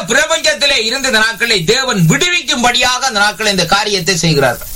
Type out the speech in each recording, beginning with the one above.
பிரபஞ்சத்திலே இருந்த இந்த நாட்களை தேவன் விடுவிக்கும்படியாக அந்த நாட்களை இந்த காரியத்தை செய்கிறார்கள்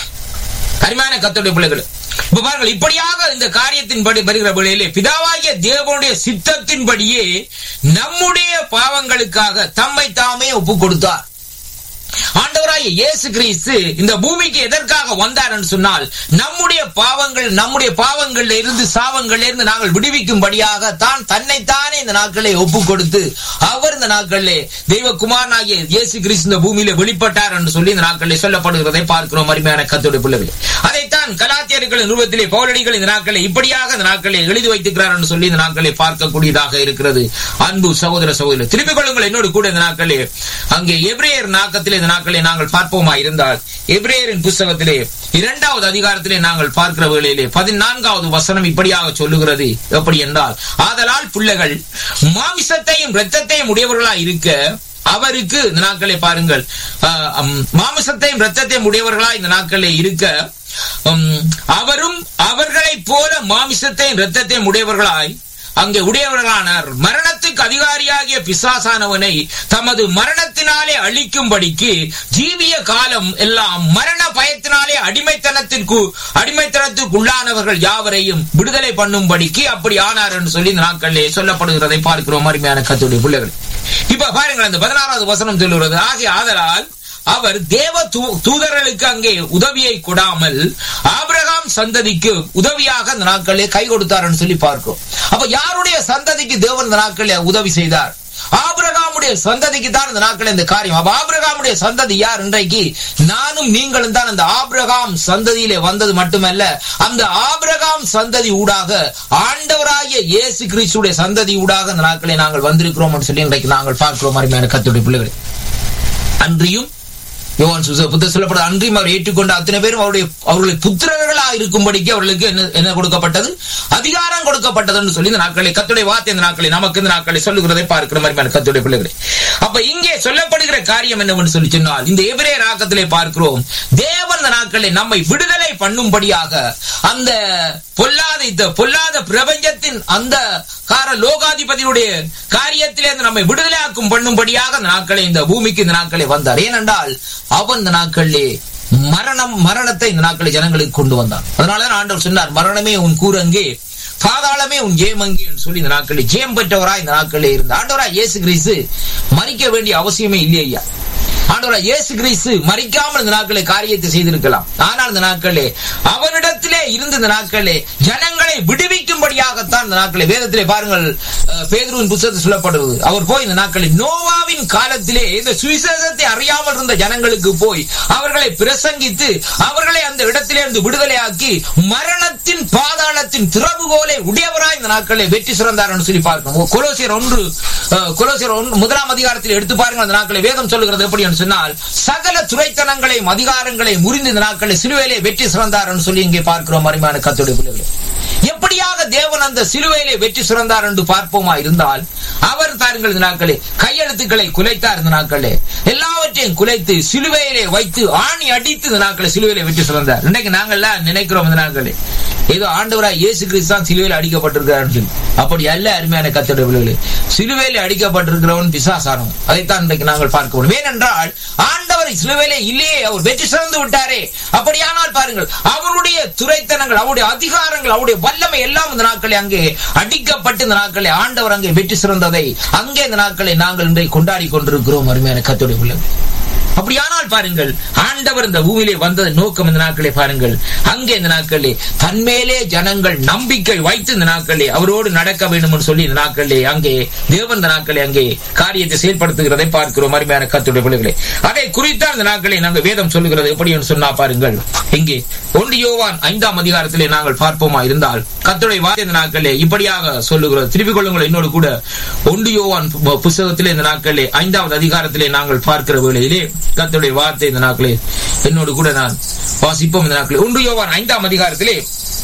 அருமையான கத்தோடைய பிள்ளைகள் இப்ப பாருங்கள் இப்படியாக இந்த காரியத்தின்படி வருகிற வேளையிலே பிதாவாகிய தேவனுடைய சித்தத்தின்படியே நம்முடைய பாவங்களுக்காக தம்மை தாமே ஒப்பு கொடுத்தார் ஆண்டவராகிய இயேசு கிறிஸ்து இந்த பூமிக்கு எதற்காக வந்தார் என்று சொன்னால் நம்முடைய பாவங்கள் நம்முடைய பாவங்கள்ல இருந்து சாவங்கள்ல இருந்து நாங்கள் விடுவிக்கும்படியாக தான் தன்னைத்தானே இந்த நாட்களை ஒப்பு கொடுத்து அவர் இந்த நாட்களிலே தெய்வகுமாரனாகிய இயேசு கிறிஸ்து இந்த பூமியில வெளிப்பட்டார் என்று சொல்லி இந்த நாட்களில் சொல்லப்படுகிறதை பார்க்கிறோம் அருமையான கத்தோட பிள்ளைகள் அதைத்தான் கலாத்தியர்களின் உருவத்திலே பௌரடிகள் இந்த நாட்களை இப்படியாக இந்த நாட்களை எழுதி வைத்துக்கிறார் என்று சொல்லி இந்த நாட்களை பார்க்கக்கூடியதாக இருக்கிறது அன்பு சகோதர சகோதரர் திருப்பிக் கொள்ளுங்கள் என்னோடு கூட இந்த நாட்களே அங்கே எப்ரேயர் நாக்கத்திலே இந்த நாட்களை நாங்கள் பார்ப்போமா இருந்தால் எப்ரேயரின் புஸ்தகத்திலே இரண்டாவது அதிகாரத்திலே நாங்கள் பார்க்கிற வேளையிலே பதினான்காவது வசனம் இப்படியாக சொல்லுகிறது எப்படி என்றால் ஆதலால் பிள்ளைகள் மாமிசத்தையும் இரத்தத்தையும் உடையவர்களாய் இருக்க அவருக்கு இந்த நாட்களை பாருங்கள் ஆஹ், அம், மாமிசத்தையும் இரத்தத்தையும் உடையவர்களாய் இந்த நாட்களே இருக்க உம், அவரும் அவர்களைப் போல மாமிசத்தையும் இரத்தத்தையும் உடையவர்களாய் அங்கே உடையவர்களானார் மரணத்துக்கு அதிகாரியாகிய பிசாசானவனை தமது மரணத்தினாலே அழிக்கும்படிக்கு ஜீவிய காலம் எல்லாம் மரண பயத்தினாலே அடிமைத்தனத்திற்கு அடிமைத்தனத்துக்கு உள்ளானவர்கள் யாவரையும் விடுதலை பண்ணும்படிக்கு அப்படி ஆனார் என்று சொல்லி இந்த நாட்களிலே சொல்லப்படுகிறதை பார்க்கிறோம் அருமையான கத்துடைய பிள்ளைகள் இப்ப பாருங்கள் அந்த பதினாறாவது வசனம் சொல்லுகிறது ஆகிய ஆதலால் அவர் தேவ தூ- தூதர்களுக்கு அங்கே உதவியை கொடாமல் ஆபிரகாம் சந்ததிக்கு உதவியாக அந்த நாட்களிலே கை கொடுத்தார்னு சொல்லி பார்க்கிறோம் அப்ப யாருடைய சந்ததிக்கு தேவன் இந்த நாட்களில் உதவி செய்தார் ஆபிரகாமுடைய சந்ததிக்கு தான் இந்த நாட்கள் இந்த காரியம் அப்ப ஆபிரகாமுடைய சந்ததி யார் இன்றைக்கு நானும் நீங்களும் தான் அந்த ஆபிரகாம் சந்ததியிலே வந்தது மட்டுமல்ல அந்த ஆபிரகாம் சந்ததி ஊடாக ஆண்டவராகிய இயேசு கிறிஸ்துடைய சந்ததி ஊடாக அந்த நாட்களை நாங்கள் வந்திருக்கிறோம் சொல்லி இன்றைக்கு நாங்கள் பார்க்கிறோம் அருமையான கத்துடைய பிள்ளைகள் அன்றியும் யோவான் சுச புத்த சொல்லப்பட்ட அன்றியும் அவர் ஏற்றுக்கொண்ட அத்தனை பேரும் அவருடைய அவர்களுடைய புத்திரர்களா இருக்கும்படிக்கு அவர்களுக்கு என்ன என்ன கொடுக்கப்பட்டது அதிகாரம் கொடுக்கப்பட்டதுன்னு சொல்லி இந்த நாட்களை கத்துடைய வார்த்தை இந்த நாட்களை நமக்கு இந்த நாட்களை சொல்லுகிறதை பார்க்கிற மாதிரி கத்துடைய பிள்ளைகளை அப்ப இங்கே சொல்லப்படுகிற காரியம் என்னவென்று சொல்லி சொன்னால் இந்த எபிரே ராக்கத்திலே பார்க்கிறோம் தேவன் இந்த நாட்களை நம்மை விடுதலை பண்ணும்படியாக அந்த பொல்லாத இந்த பொல்லாத பிரபஞ்சத்தின் அந்த கார லோகாதிபதியுடைய காரியத்திலே இருந்து நம்மை விடுதலையாக்கும் பண்ணும்படியாக அந்த நாட்களை இந்த பூமிக்கு இந்த நாட்களை வந்தார் ஏனென்றால் அவன் இந்த நாட்களிலே மரணம் மரணத்தை இந்த நாட்களை ஜனங்களுக்கு கொண்டு வந்தான் அதனாலதான் ஆண்டவர் சொன்னார் மரணமே உன் கூரங்கே பாதாளமே உன் ஜெயமங்கி என்று சொல்லி இந்த நாட்களில் ஜெயம் பெற்றவராய் இந்த நாட்களிலே இருந்த ஆண்டவரா இயேசு கிறிஸ்து மறிக்க வேண்டிய அவசியமே இல்லை ஐயா ஆண்டவரா இயேசு கிறிஸ்து மறிக்காமல் இந்த நாட்களை காரியத்தை செய்திருக்கலாம் ஆனால் இந்த நாட்களே அவனிடத்திலே இருந்த இந்த நாட்களே ஜனங்களை விடுவிக்கும்படியாகத்தான் இந்த நாட்களை வேதத்திலே பாருங்கள் அஹ், பேதுருவின் புத்தகத்தில் சொல்லப்படுவது அவர் போய் இந்த நாட்களில் நோவாவின் காலத்திலே இந்த சுவிசேஷத்தை அறியாமல் இருந்த ஜனங்களுக்கு போய் அவர்களை பிரசங்கித்து அவர்களை அந்த இடத்திலே இருந்து விடுதலையாக்கி மரணத்தின் பாதாளத்தின் திறவுகோலை உடையவராய் இந்த நாட்களை வெற்றி சிறந்தார் என்று சொல்லி பார்க்கணும் கொலோசியர் ஒன்று அஹ், கொலோசியர் ஒன்று முதலாம் அதிகாரத்தில் எடுத்து பாருங்கள் அந்த நாட்களை வேதம் சொல்லுகிறது எப்படி என்று சொன்னால் சகல துறைத்தனங்களையும் அதிகாரங்களையும் முறிந்து இந்த நாட்களை சிலுவையிலே வெற்றி சிறந்தார் என்று சொல்லி இங்கே பார்க்கிறோம் அருமையான கத்துடைய பிள்ளைகளே எப்படியாக தேவன் அந்த சிலுவையிலே வெற்றி சிறந்தார் என்று பார்ப்போமா இருந்தால் அவர் தாருங்கள் இந்த நாட்களே கையெழுத்துக்களை குலைத்தார் இந்த நாட்களே எல்லாவற்றையும் குலைத்து சிலுவையிலே வைத்து ஆணி அடித்து இந்த நாட்களை சிலுவையிலே வெற்றி சிறந்தார் இன்னைக்கு நாங்கள்லாம் நினைக்கிறோம் இந்த நாட்களே ஏதோ ஆண்டவராய் இயேசு கிறிஸ்து தான் சிலுவையில் அடிக்கப்பட்டிருக்கிறார் சொல்லி அப்படி அல்ல அருமையான கத்தோட விளைவுகளே சிலுவையில் அடிக்கப்பட்டிருக்கிறவன் பிசாசானவன் அதைத்தான் இன்றைக்கு நாங்கள் பார்க்க முடியும் ஏனென்றால் ஆண்டவர் சிலுவையிலே இல்லையே அவர் வெற்றி சிறந்து விட்டாரே அப்படியானால் பாருங்கள் அவருடைய துறைத்தனங்கள் அவருடைய அதிகாரங்கள் அவருடைய வல்லமை எல்லாம் இந்த நாட்களை அங்கே அடிக்கப்பட்டு இந்த நாட்களை ஆண்டவர் அங்கே வெற்றி சிறந்ததை அங்கே இந்த நாட்களை நாங்கள் இன்றைக்கு கொண்டாடி கொண்டிருக்கிறோம் அருமையான கத்தோடைய பிள்ளைகள் அப்படியானால் பாருங்கள் ஆண்டவர் இந்த பூமியிலே வந்தது நோக்கம் இந்த நாட்களே பாருங்கள் அங்கே இந்த நாட்களே தன்மேலே ஜனங்கள் நம்பிக்கை வைத்து இந்த நாட்களே அவரோடு நடக்க வேண்டும் என்று சொல்லி இந்த நாட்களே அங்கே தேவன் இந்த நாட்களே அங்கே காரியத்தை செயல்படுத்துகிறதை பார்க்கிறோம் அருமையான கத்துடைய பிள்ளைகளே அதை குறித்தான் இந்த நாட்களை நாங்கள் வேதம் சொல்லுகிறது எப்படி என்று சொன்னா பாருங்கள் இங்கே ஒன்று யோவான் ஐந்தாம் அதிகாரத்திலே நாங்கள் பார்ப்போமா இருந்தால் கத்துடைய வார்த்தை இந்த நாட்களே இப்படியாக சொல்லுகிறது திருப்பிக் கொள்ளுங்கள் என்னோடு கூட ஒன்று யோவான் பு- புஸ்தகத்திலே இந்த நாட்களே ஐந்தாவது அதிகாரத்திலே நாங்கள் பார்க்கிற வேளையிலே கத்துடைய வார்த்தை இந்த நாட்களே என்னோடு கூட நான் வாசிப்போம் இந்த நாட்களே ஒன்று யோவான் ஐந்தாம் அதிகாரத்திலே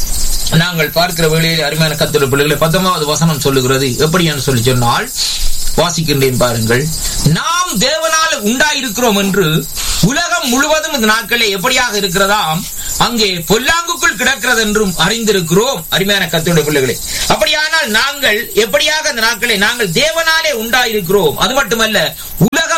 நாங்கள் பார்க்கிற வேளையிலே அருமையான கத்துடைய பிள்ளைகளை பத்தொன்பதாவது வசனம் சொல்லுகிறது எப்படி என்று சொல்லி சொன்னால் வாசிக்கின்றேன் பாருங்கள் நாம் தேவனால் உண்டாயிருக்கிறோம் என்று உலகம் முழுவதும் இந்த நாட்களே எப்படியாக இருக்கிறதாம் அங்கே பொல்லாங்குக்குள் கிடக்கிறது என்றும் அறிந்திருக்கிறோம் அருமையான கத்துடைய பிள்ளைகளே அப்படியானால் நாங்கள் எப்படியாக அந்த நாட்களை நாங்கள் தேவனாலே உண்டாயிருக்கிறோம் அது மட்டுமல்ல உலகம்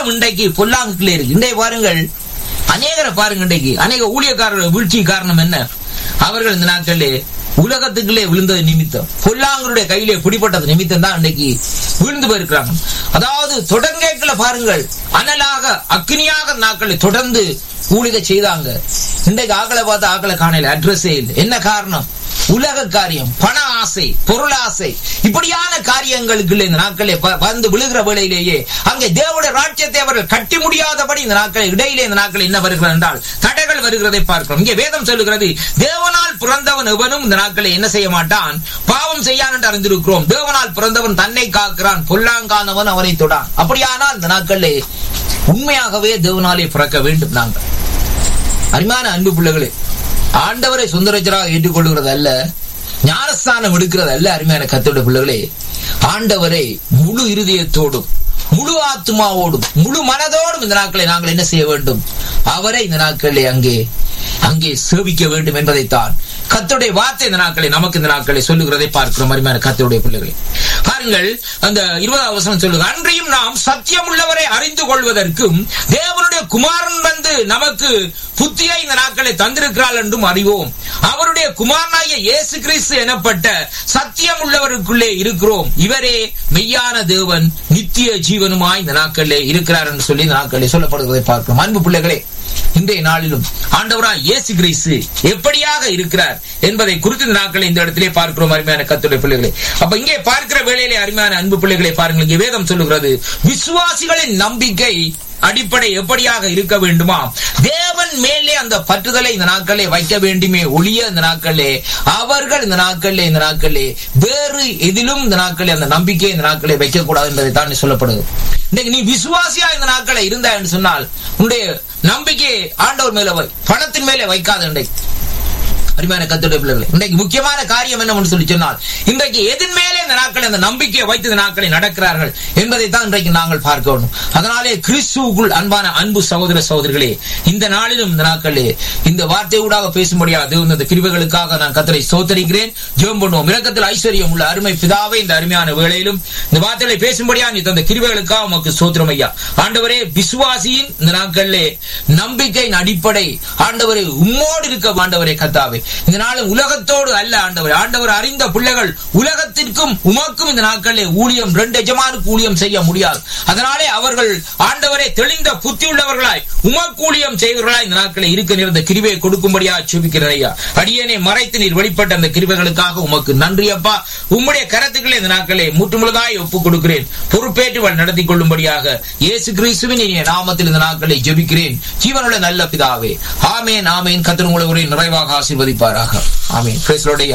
எல்லாம் இன்றைக்கு பொல்லாங்குக்குள்ளே இருக்கு இன்றைய பாருங்கள் அநேகரை பாருங்க இன்றைக்கு அநேக ஊழியக்காரர்கள் வீழ்ச்சி காரணம் என்ன அவர்கள் இந்த நாட்களிலே உலகத்துக்குள்ளே விழுந்தது நிமித்தம் பொல்லாங்களுடைய கையிலே பிடிப்பட்டது நிமித்தம் தான் இன்னைக்கு விழுந்து போயிருக்கிறாங்க அதாவது தொடர்கேட்கல பாருங்கள் அனலாக அக்னியாக நாட்களை தொடர்ந்து ஊழிக செய்தாங்க இன்றைக்கு ஆக்களை பார்த்து ஆக்களை காணல அட்ரஸே இல்லை என்ன காரணம் உலக காரியம் பண ஆசை பொருள் ஆசை இப்படியான காரியங்களுக்கு இந்த நாட்களே ப- வந்து விழுகிற வேளையிலேயே அங்கே தேவனுடைய ராஜ்யத்தை அவர்கள் கட்டி முடியாதபடி இந்த நாட்கள் இடையிலே இந்த நாட்கள் என்ன வருகிறது என்றால் தடைகள் வருகிறதை பார்க்கிறோம் இங்கே வேதம் சொல்லுகிறது தேவனால் பிறந்தவன் எவனும் இந்த நாட்களை என்ன செய்ய மாட்டான் பாவம் செய்யான் என்று அறிந்திருக்கிறோம் தேவனால் பிறந்தவன் தன்னை காக்கிறான் பொல்லாங்கானவன் அவனை தொடான் அப்படியானால் இந்த நாட்களிலே உண்மையாகவே தேவனாலே பிறக்க வேண்டும் நாங்கள் அருமையான அன்பு பிள்ளைகளே ஆண்டவரை சுந்தரச்சராக ஏற்றுக்கொள்கிறது அல்ல ஞானஸ்தானம் எடுக்கிறது அல்ல அருமையான கத்தோட பிள்ளைகளே ஆண்டவரை முழு இருதயத்தோடும் முழு ஆத்மாவோடும் முழு மனதோடும் இந்த நாட்களை நாங்கள் என்ன செய்ய வேண்டும் அவரை இந்த நாட்களிலே அங்கே அங்கே சேவிக்க வேண்டும் என்பதைத்தான் கத்தோடைய வார்த்தை இந்த நாட்களை நமக்கு இந்த நாட்களை சொல்லுகிறதை பார்க்கிறோம் அருமையான கத்தோடைய பிள்ளைகளை பாருங்கள் அந்த இருபதாவது வசனம் சொல்லுங்க அன்றையும் நாம் சத்தியம் உள்ளவரை அறிந்து கொள்வதற்கும் தேவனுடைய குமாரன் வந்து நமக்கு புத்தியை இந்த நாட்களை தந்திருக்கிறாள் என்றும் அறிவோம் அவருடைய குமாரனாகிய இயேசு கிறிஸ்து எனப்பட்ட சத்தியம் உள்ளவருக்குள்ளே இருக்கிறோம் இவரே மெய்யான தேவன் நித்திய ஜீவனுமாய் இந்த நாட்களிலே இருக்கிறார் என்று சொல்லி இந்த நாட்களிலே சொல்லப்படுவதை பார்க்கிறோம் அன்பு பிள்ளைகளே இன்றைய நாளிலும் ஆண்டவராய் இயேசு கிறிஸ்து எப்படியாக இருக்கிறார் என்பதை குறித்து இந்த நாட்களை இந்த இடத்திலே பார்க்கிறோம் அருமையான கத்துடைய பிள்ளைகளே அப்ப இங்கே பார்க்கிற வேளையிலே அருமையான அன்பு பிள்ளைகளை பாருங்கள் இங்கே வேதம் சொல்லுகிறது விசுவாசிகளின் நம்பிக்கை அடிப்படை எப்படியாக இருக்க வேண்டுமா தேவன் மேலே அந்த பற்றுதலை இந்த நாட்களே வைக்க வேண்டுமே ஒளிய இந்த நாட்களே அவர்கள் இந்த நாட்களே இந்த நாட்களே வேறு எதிலும் இந்த நாட்களே அந்த நம்பிக்கையை இந்த நாட்களே வைக்க கூடாது என்பதை தான் சொல்லப்படுது இன்னைக்கு நீ விசுவாசியா இந்த நாட்களை இருந்தா என்று சொன்னால் உன்னுடைய நம்பிக்கையை ஆண்டவர் மேல வை பணத்தின் மேலே வைக்காத இன்றைக்கு அருமையான கத்துடைய பிள்ளைகளை இன்றைக்கு முக்கியமான காரியம் என்னவென்று சொல்லி சொன்னால் இன்றைக்கு எதன் மேலே இந்த நாட்கள் அந்த நம்பிக்கையை வைத்து இந்த நாட்களை நடக்கிறார்கள் என்பதை தான் இன்றைக்கு நாங்கள் பார்க்க வேண்டும் அதனாலே கிறிஸ்துவுக்குள் அன்பான அன்பு சகோதர சகோதரிகளே இந்த நாளிலும் இந்த நாட்களே இந்த வார்த்தை ஊடாக பேசும்படியாக இந்த கிருபைகளுக்காக நான் கத்தரை சோத்தரிக்கிறேன் ஜெபம் பண்ணுவோம் இரக்கத்தில் ஐஸ்வர்யம் உள்ள அருமை பிதாவே இந்த அருமையான வேளையிலும் இந்த வார்த்தைகளை பேசும்படியா நீ தந்த கிருபைகளுக்காக உமக்கு சோத்திரம் ஐயா ஆண்டவரே விசுவாசியின் இந்த நாட்களிலே நம்பிக்கையின் அடிப்படை ஆண்டவரே உம்மோடு இருக்க ஆண்டவரே கத்தாவே இந்த நாளும் உலகத்தோடு அல்ல ஆண்டவர் ஆண்டவர் அறிந்த பிள்ளைகள் உலகத்திற்கும் உமக்கும் இந்த நாட்களிலே ஊழியம் ரெண்டு எஜமானுக்கு ஊழியம் செய்ய முடியாது அதனாலே அவர்கள் ஆண்டவரை தெளிந்த புத்தி உள்ளவர்களாய் உமக்கு ஊழியம் செய்வர்களாய் இந்த நாட்களை இருக்க நேர்ந்த கிருபையை கொடுக்கும்படியா சுபிக்கிறேன் ஐயா அடியனை மறைத்து நீர் வெளிப்பட்ட அந்த கிருபைகளுக்காக உமக்கு நன்றி அப்பா உம்முடைய கரத்துக்களை இந்த நாட்களை முற்றுமுழுதாய் ஒப்புக் கொடுக்கிறேன் பொறுப்பேற்று நடத்தி கொள்ளும்படியாக இயேசு கிறிஸ்துவின் இனிய நாமத்தில் இந்த நாட்களை ஜெபிக்கிறேன் ஜீவனுள்ள நல்ல பிதாவே ஆமேன் ஆமேன் கத்திர உங்களை உரை நிறைவாக ஆசீர்வதிப்பாராக ஆமேன் பிரைஸ்லோடையா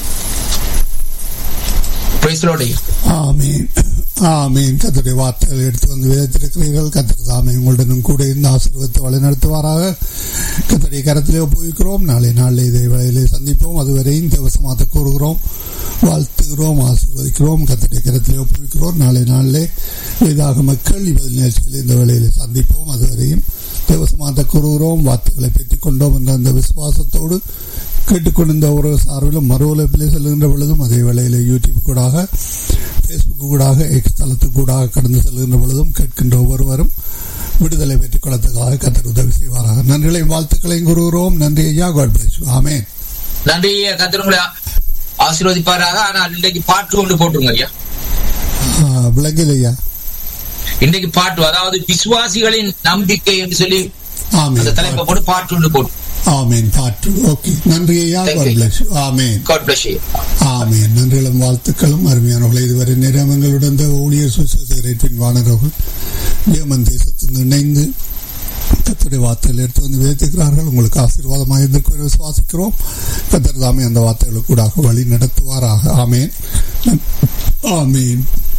பிரைஸ்லோடையா ஆமீன் ஆமீன் கத்தருடைய வார்த்தைகள் எடுத்து வந்து விதைத்திருக்கிறீர்கள் கத்தர் தாமே உங்களுடனும் கூட இந்த ஆசீர்வத்தை வழிநடத்துவாராக கத்தருடைய கரத்திலே ஒப்புவிக்கிறோம் நாளை நாளில் இதே வேளையிலே சந்திப்போம் அதுவரையும் தேவசமாத்த கூறுகிறோம் வாழ்த்துகிறோம் ஆசீர்வதிக்கிறோம் கத்தருடைய கரத்திலே ஒப்புவிக்கிறோம் நாளை நாளிலே இதாக மக்கள் இப்போது நிகழ்ச்சியில் இந்த வேளையிலே சந்திப்போம் அதுவரையும் தேவசமாத்த கூறுகிறோம் வார்த்தைகளை பெற்றுக் கொண்டோம் என்ற அந்த விசுவாசத்தோடு கேட்டுக்கொண்டிருந்த ஒரு சார்பிலும் மறு உழைப்பிலே செல்கின்ற பொழுதும் அதே வேளையில் யூடியூப் கூடாக ஃபேஸ்புக் கூடாக எக்ஸ் தளத்துக்கு கூடாக கடந்து செல்கின்ற பொழுதும் கேட்கின்ற ஒவ்வொருவரும் விடுதலை பெற்றுக் கொள்ளத்துக்காக கத்தர் உதவி செய்வாராக நன்றிகளையும் வாழ்த்துக்களையும் கூறுகிறோம் நன்றி ஐயா காட் பிளஸ் ஆமேன் நன்றி கத்திர உங்களை ஆசீர்வதிப்பாராக ஆனால் இன்றைக்கு பாட்டு ஒன்று போட்டுருங்க ஐயா விளங்கில் ஐயா இன்றைக்கு பாட்டு அதாவது விசுவாசிகளின் நம்பிக்கை என்று சொல்லி அந்த ஆமேன் தலைப்பை போட்டு பாட்டு ஒன்று போட்டு ஆமேன் பாட்டு ஓகே நன்றி ஐயா Thank God you. Bless amen God bless amen நன்றிகளும் வாழ்த்துக்களும் அருமையானவர்களை இதுவரை நிறமங்களுடன் இந்த ஊழியர் சுசேரேற்றின் வானவர்கள் ஜெர்மன் தேசத்தில் இணைந்து கத்தருடைய வார்த்தைகள் எடுத்து வந்து வைத்திருக்கிறார்கள் உங்களுக்கு ஆசீர்வாதமாக இருந்திருக்கும் என விசுவாசிக்கிறோம் கத்தர் தாமே அந்த வார்த்தைகளுக்கு கூடாக வழி நடத்துவாராக ஆமேன் ஆமேன்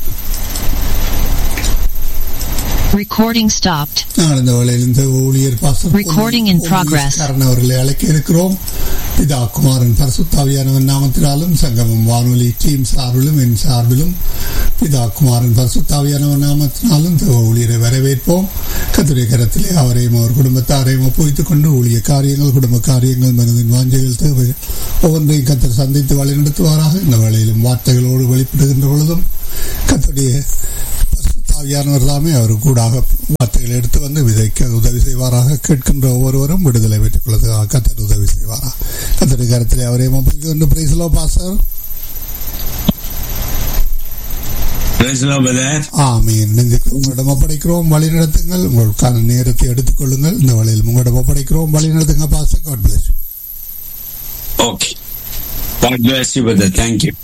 Recording stopped. நாங்கள் இந்த வேளையில் இந்த ஊழியர் பாஸ்டர் Recording in progress. ஊழியக்காரன் அவர்களை அழைக்க இருக்கிறோம் பிதா குமாரன் பரிசுத்தாவியானவன் நாமத்தினாலும் சங்கமம் வானொலி டீம் சார்பிலும் என் சார்பிலும் பிதா குமாரன் பரிசுத்தாவியானவன் நாமத்தினாலும் இந்த ஊழியரை வரவேற்போம் கத்துடைய கரத்திலே அவரையும் அவர் குடும்பத்தாரையும் ஒப்புவித்துக் கொண்டு ஊழிய காரியங்கள் குடும்ப காரியங்கள் மனதின் வாஞ்சைகள் தேவைகள் ஒவ்வொன்றையும் கத்தர் சந்தித்து வழிநடத்துவாராக இந்த வேளையிலும் வார்த்தைகளோடு வெளிப்படுகின்ற பொழுதும் கத்துடைய பரிசுத்தாவியானவர் தாமே அவர் கூடாக வார்த்தைகள் எடுத்து வந்து விதைக்க உதவி செய்வாராக கேட்கின்ற ஒவ்வொருவரும் விடுதலை பெற்றுக் கொள்வதற்காக கத்தர் உதவி செய்வாரா கத்தடி கருத்திலே அவரே ஒப்புக்கொண்டு பிரைஸ்லோ pastor Praise the Lord, brother. ஆமீன் நெஞ்சுக்கு உங்களிடம் ஒப்படைக்கிறோம் வழி நடத்துங்கள் உங்களுக்கான நேரத்தை எடுத்துக் கொள்ளுங்கள் இந்த வழியில் உங்களிடம் ஒப்படைக்கிறோம் வழி நடத்துங்க pastor God bless Okay. God bless you, brother. Thank you.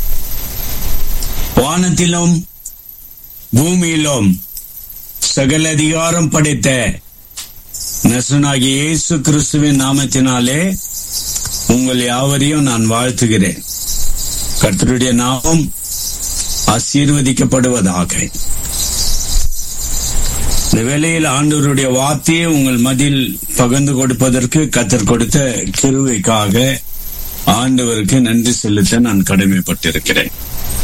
வானத்திலும் பூமியிலும் சகல அதிகாரம் படைத்த நசுனாகிய இயேசு கிறிஸ்துவின் நாமத்தினாலே உங்கள் யாவரையும் நான் வாழ்த்துகிறேன் கர்த்தருடைய நாமம் ஆசீர்வதிக்கப்படுவதாக இந்த வேளையில் ஆண்டவருடைய வார்த்தையை உங்கள் மதில் பகிர்ந்து கொடுப்பதற்கு கத்தர் கொடுத்த கிருவைக்காக ஆண்டவருக்கு நன்றி செலுத்த நான் கடமைப்பட்டிருக்கிறேன்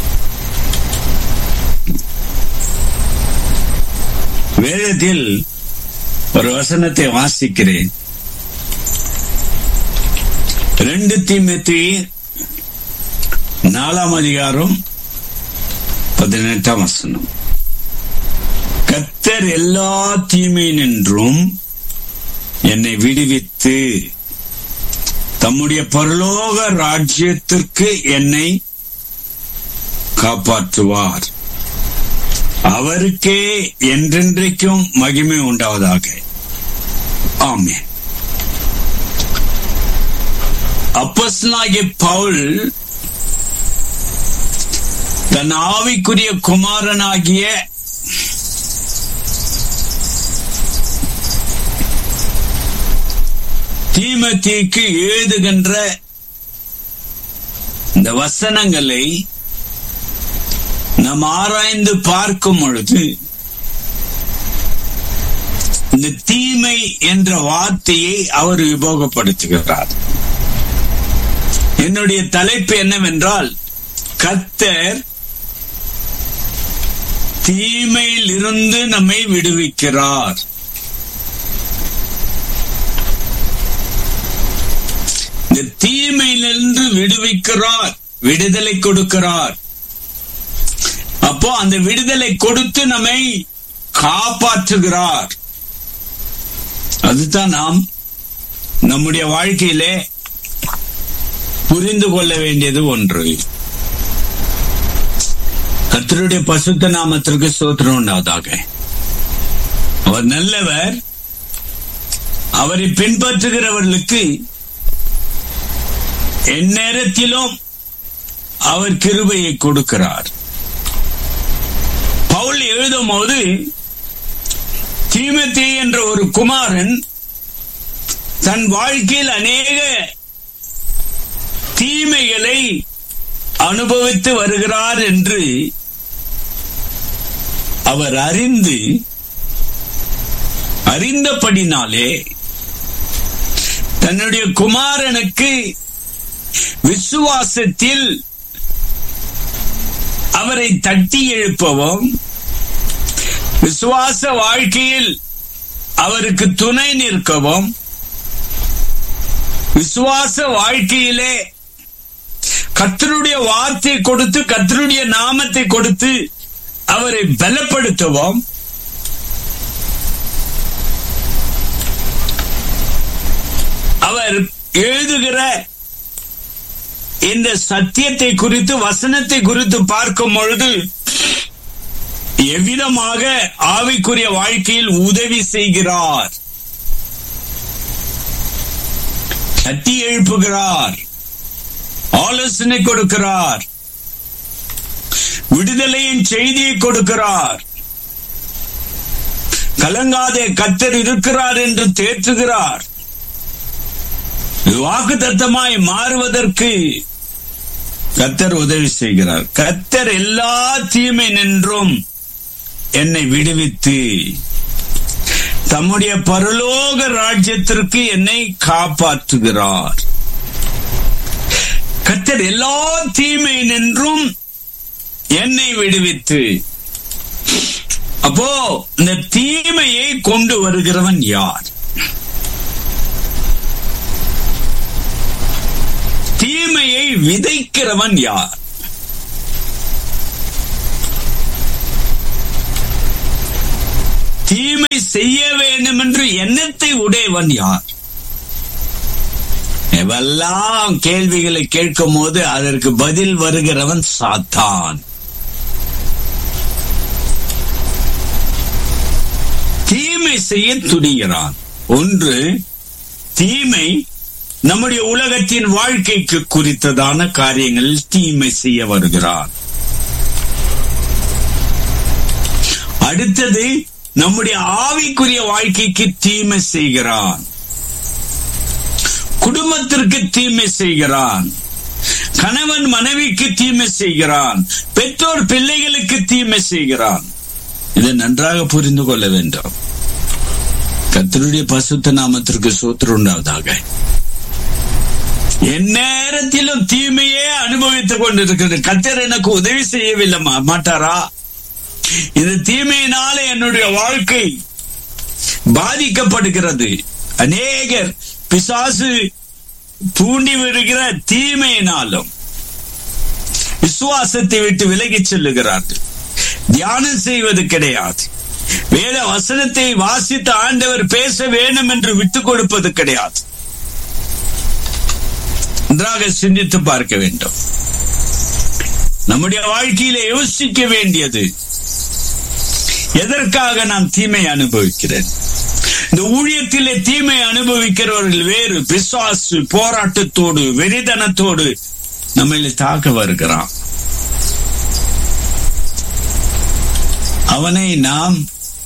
வேதத்தில் ஒரு வசனத்தை வாசிக்கிறேன் ரெண்டு தீமெத்தி நாலாம் அதிகாரம் பதினெட்டாம் வசனம் கத்தர் எல்லா தீமையினின்றும் என்னை விடுவித்து தம்முடைய பரலோக ராஜ்யத்திற்கு என்னை காப்பாற்றுவார் அவருக்கே என்றென்றைக்கும் மகிமை உண்டாவதாக ஆமென் அப்போஸ்தலனாகிய பவுல் தன் ஆவிக்குரிய குமாரனாகிய தீமத்திக்கு எழுதுகின்ற இந்த வசனங்களை நாம் ஆராய்ந்து பார்க்கும் பொழுது இந்த தீமை என்ற வார்த்தையை அவர் உபயோகப்படுத்துகிறார் என்னுடைய தலைப்பு என்னவென்றால் கத்தர் தீமையில் இருந்து நம்மை விடுவிக்கிறார் இந்த தீமையிலிருந்து விடுவிக்கிறார் விடுதலை கொடுக்கிறார் அப்போ அந்த விடுதலை கொடுத்து நம்மை காப்பாற்றுகிறார் அதுதான் நாம் நம்முடைய வாழ்க்கையிலே புரிந்து கொள்ள வேண்டியது ஒன்று கர்த்தருடைய பசுத்த நாமத்திற்கு சோத்திரம் உண்டாவதாக அவர் நல்லவர் அவரை பின்பற்றுகிறவர்களுக்கு எந்நேரத்திலும் அவர் கிருபையை கொடுக்கிறார் பவுல் எழுதும் போது தீமத்தே என்ற ஒரு குமாரன் தன் வாழ்க்கையில் அநேக தீமைகளை அனுபவித்து வருகிறார் என்று அவர் அறிந்து அறிந்தபடினாலே தன்னுடைய குமாரனுக்கு விசுவாசத்தில் அவரை தட்டி எழுப்பவும் விசுவாச வாழ்க்கையில் அவருக்கு துணை நிற்கவும் விசுவாச வாழ்க்கையிலே கத்தருடைய வார்த்தை கொடுத்து கத்தருடைய நாமத்தை கொடுத்து அவரை பலப்படுத்தவும் அவர் எழுதுகிற இந்த சத்தியத்தை குறித்து வசனத்தை குறித்து பார்க்கும் பொழுது எவ்விதமாக ஆவிக்குரிய வாழ்க்கையில் உதவி செய்கிறார் தட்டி எழுப்புகிறார் ஆலோசனை கொடுக்கிறார் விடுதலையின் செய்தியை கொடுக்கிறார் கலங்காதே கத்தர் இருக்கிறார் என்று தேற்றுகிறார் வாக்கு தத்தமாய் மாறுவதற்கு கத்தர் உதவி செய்கிறார் கத்தர் எல்லா தீமை நின்றும் என்னை விடுவித்து தம்முடைய பரலோக ராஜ்யத்திற்கு என்னை காப்பாற்றுகிறார் கத்தர் எல்லா தீமை நின்றும் என்னை விடுவித்து அப்போ இந்த தீமையை கொண்டு வருகிறவன் யார் தீமையை விதைக்கிறவன் யார் தீமை செய்ய வேண்டும் என்று எண்ணத்தை உடையவன் யார் எவெல்லாம் கேள்விகளை கேட்கும் போது அதற்கு பதில் வருகிறவன் சாத்தான் தீமை செய்ய துணிகிறான் ஒன்று தீமை நம்முடைய உலகத்தின் வாழ்க்கைக்கு குறித்ததான காரியங்களில் தீமை செய்ய வருகிறான் அடுத்தது நம்முடைய ஆவிக்குரிய வாழ்க்கைக்கு தீமை செய்கிறான் குடும்பத்திற்கு தீமை செய்கிறான் கணவன் மனைவிக்கு தீமை செய்கிறான் பெற்றோர் பிள்ளைகளுக்கு தீமை செய்கிறான் இதை நன்றாக புரிந்து கொள்ள வேண்டும் கத்தருடைய பசுத்த நாமத்திற்கு சூத்திரம் உண்டாவதாக எந்நேரத்திலும் தீமையே அனுபவித்துக் கொண்டிருக்கிறது கத்தர் எனக்கு உதவி செய்யவில்லை மா- மாட்டாரா இந்த தீமையினால என்னுடைய வாழ்க்கை பாதிக்கப்படுகிறது அநேகர் பிசாசு தூண்டி விடுகிற தீமையினாலும் விசுவாசத்தை விட்டு விலகிச் செல்லுகிறார்கள் தியானம் செய்வது கிடையாது வேத வசனத்தை வாசித்த ஆண்டவர் பேச வேண்டும் என்று விட்டுக் கொடுப்பது கிடையாது நன்றாக சிந்தித்து பார்க்க வேண்டும் நம்முடைய வாழ்க்கையில யோசிக்க வேண்டியது எதற்காக நான் தீமை அனுபவிக்கிறேன் இந்த ஊழியத்திலே தீமை அனுபவிக்கிறவர்கள் வேறு பிசாசு போராட்டத்தோடு வெறிதனத்தோடு நம்மளை தாக்க வருகிறான் அவனை நாம்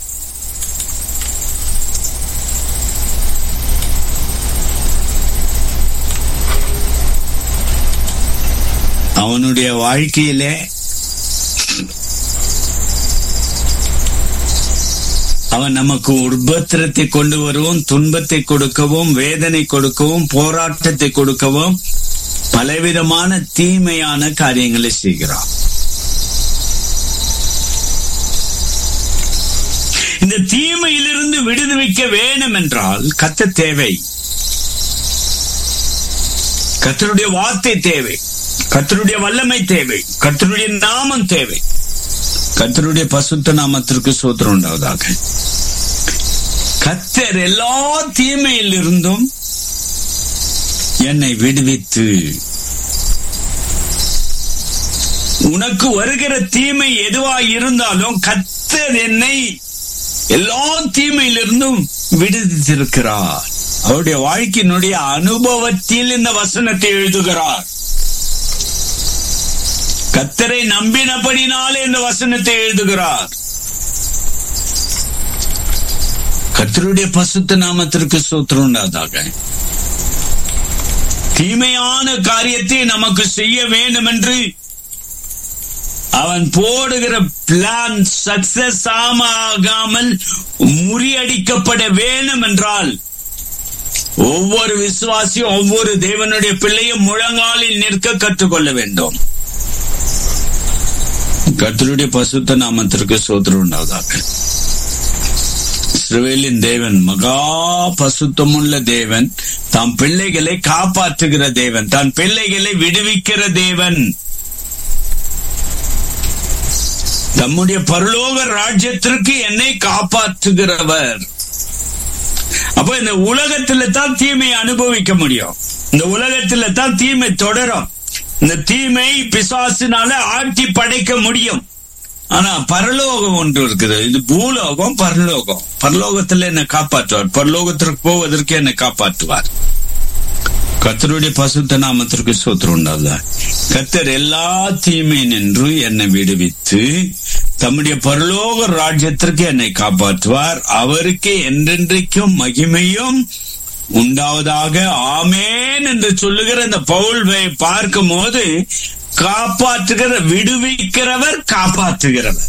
அவனுடைய வாழ்க்கையிலே அவன் நமக்கு உபத்திரத்தை கொண்டு வரவும் துன்பத்தை கொடுக்கவும் வேதனை கொடுக்கவும் போராட்டத்தை கொடுக்கவும் பலவிதமான தீமையான காரியங்களை செய்கிறான் இந்த தீமையிலிருந்து விடுவிக்க வேண்டும் என்றால் கத்த தேவை கத்தருடைய வார்த்தை தேவை கத்தருடைய வல்லமை தேவை கத்தருடைய நாமம் தேவை கத்தருடைய பசுத்த நாமத்திற்கு சூத்திரம் உண்டாவதாக கத்தர் எல்லா தீமையிலிருந்தும் என்னை விடுவித்து உனக்கு வருகிற தீமை எதுவாய் இருந்தாலும் கத்தர் என்னை எல்லா தீமையிலிருந்தும் விடுவித்திருக்கிறார் அவருடைய வாழ்க்கையினுடைய அனுபவத்தில் இந்த வசனத்தை எழுதுகிறார் கத்தரை நம்பினபடினாலே இந்த வசனத்தை எழுதுகிறார் கத்தருடைய பசுத்த நாமத்திற்கு சூத்திரம் உண்டாதாக தீமையான காரியத்தை நமக்கு செய்ய வேண்டும் என்று அவன் போடுகிற பிளான் சக்சஸ் ஆகாமல் முறியடிக்கப்பட வேண்டும் என்றால் ஒவ்வொரு விசுவாசியும் ஒவ்வொரு தேவனுடைய பிள்ளையும் முழங்காலில் நிற்க கற்றுக்கொள்ள வேண்டும் கர்த்தருடைய பசுத்த நாமத்திற்கு சோதரம் உண்டாவதாக இஸ்ரவேலின் தேவன் மகா பசுத்தமுள்ள தேவன் தாம் பிள்ளைகளை காப்பாற்றுகிற தேவன் தான் பிள்ளைகளை விடுவிக்கிற தேவன் தம்முடைய பரலோக ராஜ்யத்திற்கு என்னை காப்பாற்றுகிறவர் அப்ப இந்த உலகத்துல தான் தீமையை அனுபவிக்க முடியும் இந்த உலகத்துல தான் தீமை தொடரும் இந்த தீமை பிசாசினால ஆட்டி படைக்க முடியும் ஆனா பரலோகம் ஒன்று இருக்குது இது பூலோகம் பரலோகம் பரலோகத்துல என்னை காப்பாற்றுவார் பரலோகத்திற்கு போவதற்கு என்னை காப்பாற்றுவார் கத்தருடைய பசுத்த நாமத்திற்கு சோத்திரம் உண்டாதா கத்தர் எல்லா தீமை நின்று என்னை விடுவித்து தம்முடைய பரலோக ராஜ்யத்திற்கு என்னை காப்பாற்றுவார் அவருக்கு என்றென்றைக்கும் மகிமையும் உண்டாவதாக ஆமேன் என்று சொல்லுகிற இந்த பவுல் பார்க்கும் போது காப்பாற்றுகிற விடுவிக்கிறவர் காப்பாற்றுகிறவர்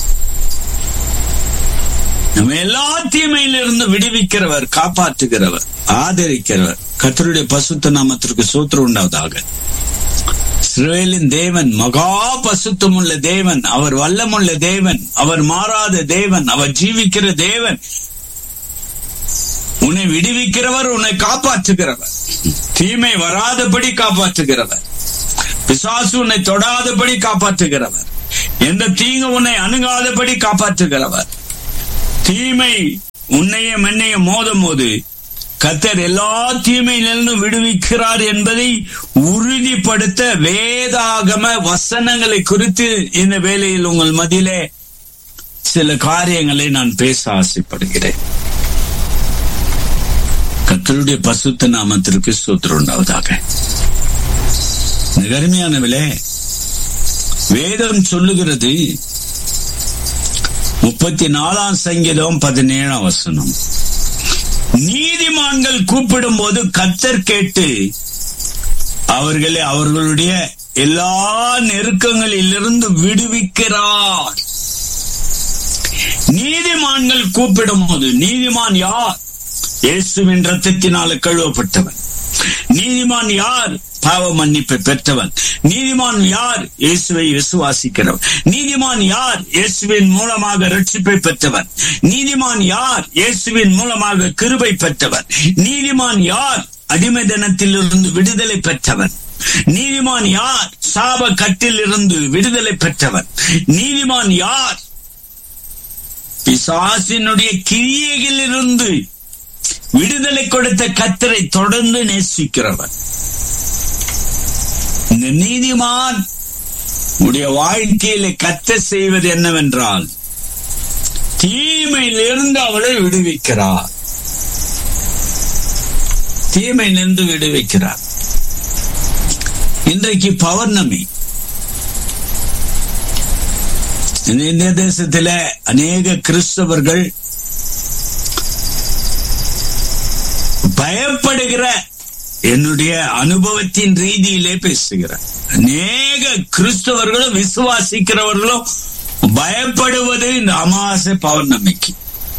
நம்ம எல்லா தீமையிலிருந்து விடுவிக்கிறவர் காப்பாற்றுகிறவர் ஆதரிக்கிறவர் கத்தருடைய பசுத்த நாமத்திற்கு சூத்திரம் உண்டாவதாக இஸ்ரேலின் தேவன் மகா பசுத்தமுள்ள தேவன் அவர் வல்லமுள்ள தேவன் அவர் மாறாத தேவன் அவர் ஜீவிக்கிற தேவன் உன்னை விடுவிக்கிறவர் உன்னை காப்பாற்றுகிறவர் தீமை வராதபடி காப்பாற்றுகிறவர் பிசாசு உன்னை தொடாதபடி காப்பாற்றுகிறவர் எந்த தீங்கு உன்னை அணுகாதபடி காப்பாற்றுகிறவர் தீமை உன்னையும் என்னையும் மோதும் போது கத்தர் எல்லா தீமையிலிருந்து விடுவிக்கிறார் என்பதை உறுதிப்படுத்த வேதாகம வசனங்களை குறித்து இந்த வேளையில் உங்கள் மத்தியிலே சில காரியங்களை நான் பேச ஆசைப்படுகிறேன் கத்தருடைய பசுத்த நாமத்திற்கு சூத்திரம் உண்டாவதாக கருமையானவிலே வேதம் சொல்லுகிறது முப்பத்தி நாலாம் சங்கீதம் பதினேழாம் வசனம் நீதிமான்கள் கூப்பிடும் போது கத்தர் கேட்டு அவர்களை அவர்களுடைய எல்லா நெருக்கங்களிலிருந்து விடுவிக்கிறார் நீதிமான்கள் கூப்பிடும் போது நீதிமான் யார் இயேசுவின் ரத்தத்தினால கழுவப்பட்டவன் நீதிமான் யார் பாவ மன்னிப்பை பெற்றவன் நீதிமான் யார் இயேசுவை விசுவாசிக்கிறவன் நீதிமான் யார் இயேசுவின் மூலமாக ரட்சிப்பை பெற்றவன் நீதிமான் யார் இயேசுவின் மூலமாக கிருபை பெற்றவன் நீதிமான் யார் அடிமை தினத்திலிருந்து விடுதலை பெற்றவன் நீதிமான் யார் சாப கட்டில் இருந்து விடுதலை பெற்றவன் நீதிமான் யார் பிசாசினுடைய கிரியைகளிலிருந்து விடுதலை கொடுத்த கத்தரை தொடர்ந்து நேசிக்கிறவன் இந்த நீதிமான் உடைய வாழ்க்கையில கத்த செய்வது என்னவென்றால் தீமையிலிருந்து அவளை விடுவிக்கிறார் தீமையிலிருந்து விடுவிக்கிறார் இன்றைக்கு பௌர்ணமி இந்த இந்திய தேசத்தில அநேக கிறிஸ்தவர்கள் பயப்படுகிற என்னுடைய அனுபவத்தின் ரீதியிலே பேசுகிறேன் அநேக கிறிஸ்தவர்களும் விசுவாசிக்கிறவர்களும் பயப்படுவது இந்த அமாவாசை பௌர்ணமிக்கு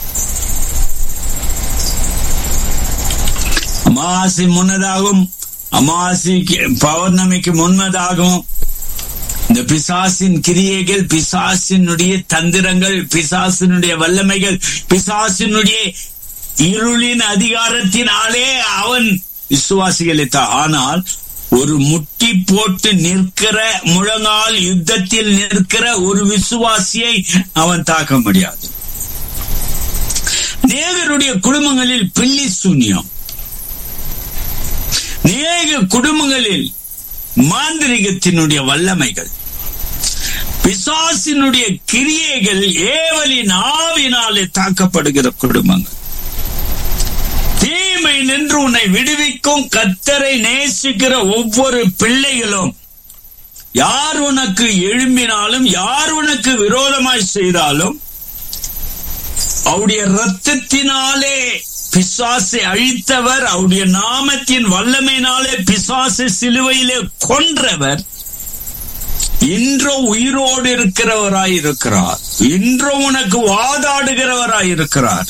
அமாவாசை முன்னதாகவும் அமாவாசைக்கு பௌர்ணமிக்கு முன்னதாகவும் இந்த பிசாசின் கிரியைகள் பிசாசினுடைய தந்திரங்கள் பிசாசினுடைய வல்லமைகள் பிசாசினுடைய இருளின் அதிகாரத்தினாலே அவன் விசுவாசிகளை ஆனால் ஒரு முட்டி போட்டு நிற்கிற முழங்கால் யுத்தத்தில் நிற்கிற ஒரு விசுவாசியை அவன் தாக்க முடியாது நேகருடைய குடும்பங்களில் பில்லி சூன்யம் நேக குடும்பங்களில் மாந்திரிகத்தினுடைய வல்லமைகள் பிசாசினுடைய கிரியைகள் ஏவலின் ஆவினாலே தாக்கப்படுகிற குடும்பங்கள் தீமை நின்று உன்னை விடுவிக்கும் கத்தரை நேசிக்கிற ஒவ்வொரு பிள்ளைகளும் யார் உனக்கு எழும்பினாலும் யார் உனக்கு விரோதமாய் செய்தாலும் அவருடைய ரத்தத்தினாலே பிசாசை அழித்தவர் அவருடைய நாமத்தின் வல்லமையினாலே பிசாசை சிலுவையிலே கொன்றவர் இன்றும் உயிரோடு இருக்கிறவராய் இருக்கிறார் இன்றும் உனக்கு வாதாடுகிறவராய் இருக்கிறார்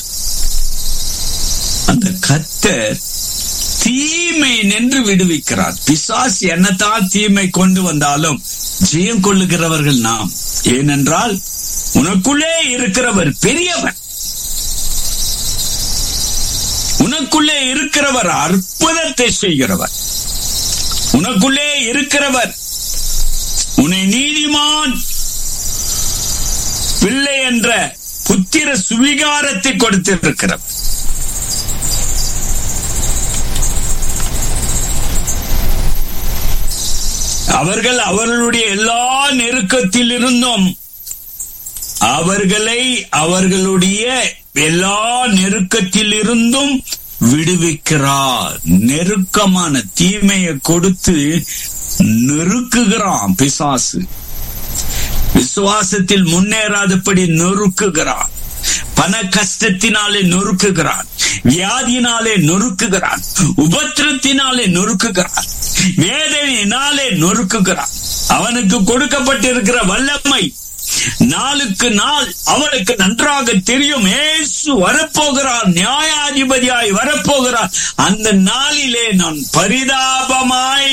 அந்த கத்தர் தீமை நின்று விடுவிக்கிறார் பிசாஸ் என்னத்தான் தீமை கொண்டு வந்தாலும் ஜெயம் கொள்ளுகிறவர்கள் நாம் ஏனென்றால் உனக்குள்ளே இருக்கிறவர் பெரியவர் உனக்குள்ளே இருக்கிறவர் அற்புதத்தை செய்கிறவர் உனக்குள்ளே இருக்கிறவர் உன்னை நீதிமான் பிள்ளை என்ற புத்திர சுவிகாரத்தை கொடுத்திருக்கிறவர் அவர்கள் அவர்களுடைய எல்லா நெருக்கத்தில் இருந்தும் அவர்களை அவர்களுடைய எல்லா நெருக்கத்தில் இருந்தும் விடுவிக்கிறார் நெருக்கமான தீமையை கொடுத்து நெருக்குகிறான் பிசாசு விசுவாசத்தில் முன்னேறாதபடி நொறுக்குகிறான் பண கஷ்டத்தினாலே நொறுக்குகிறான் வியாதியினாலே நொறுக்குகிறான் உபத்திரத்தினாலே நொறுக்குகிறான் வேதனையினாலே நொறுக்குகிறான் அவனுக்கு கொடுக்கப்பட்டிருக்கிற வல்லமை நாளுக்கு நாள் அவனுக்கு நன்றாக தெரியும் ஏசு வரப்போகிறான் நியாயாதிபதியாய் வரப்போகிறான் அந்த நாளிலே நான் பரிதாபமாய்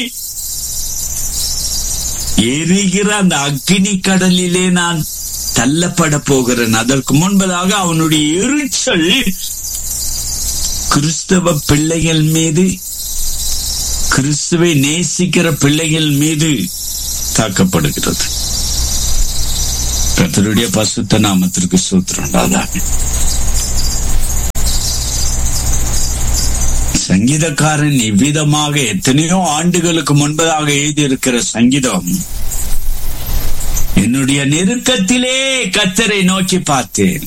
எரிகிற அந்த அக்னி கடலிலே நான் தள்ளப்பட போகிறேன் அதற்கு முன்பதாக அவனுடைய எரிச்சல் கிறிஸ்தவ பிள்ளைகள் மீது கிறிஸ்துவை நேசிக்கிற பிள்ளைகள் மீது தாக்கப்படுகிறது கர்த்தருடைய பசுத்த நாமத்திற்கு சூத்திரம் உண்டாதாக சங்கீதக்காரன் இவ்விதமாக எத்தனையோ ஆண்டுகளுக்கு முன்பதாக எழுதியிருக்கிற சங்கீதம் என்னுடைய நெருக்கத்திலே கத்தரை நோக்கி பார்த்தேன்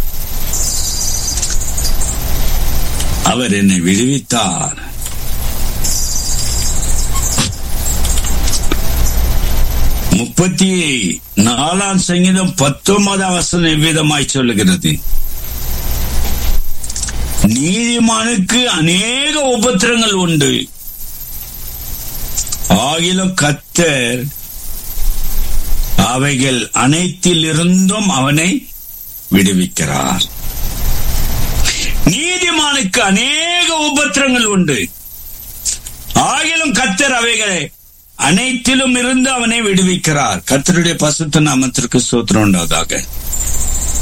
அவர் என்னை விடுவித்தார் முப்பத்தி நாலாம் சங்கீதம் பத்தொன்பதாம் வசனம் எவ்விதமாய் சொல்லுகிறது நீதிமானுக்கு அநேக உபத்திரங்கள் உண்டு ஆகிலும் கத்தர் அவைகள் அனைத்திலிருந்தும் அவனை விடுவிக்கிறார் நீதிமானுக்கு அநேக உபத்திரங்கள் உண்டு ஆகிலும் கத்தர் அவைகளை அனைத்திலும் இருந்து அவனை விடுவிக்கிறார் கத்தருடைய பசுத்த நாமத்திற்கு சோத்திரம் உண்டாவதாக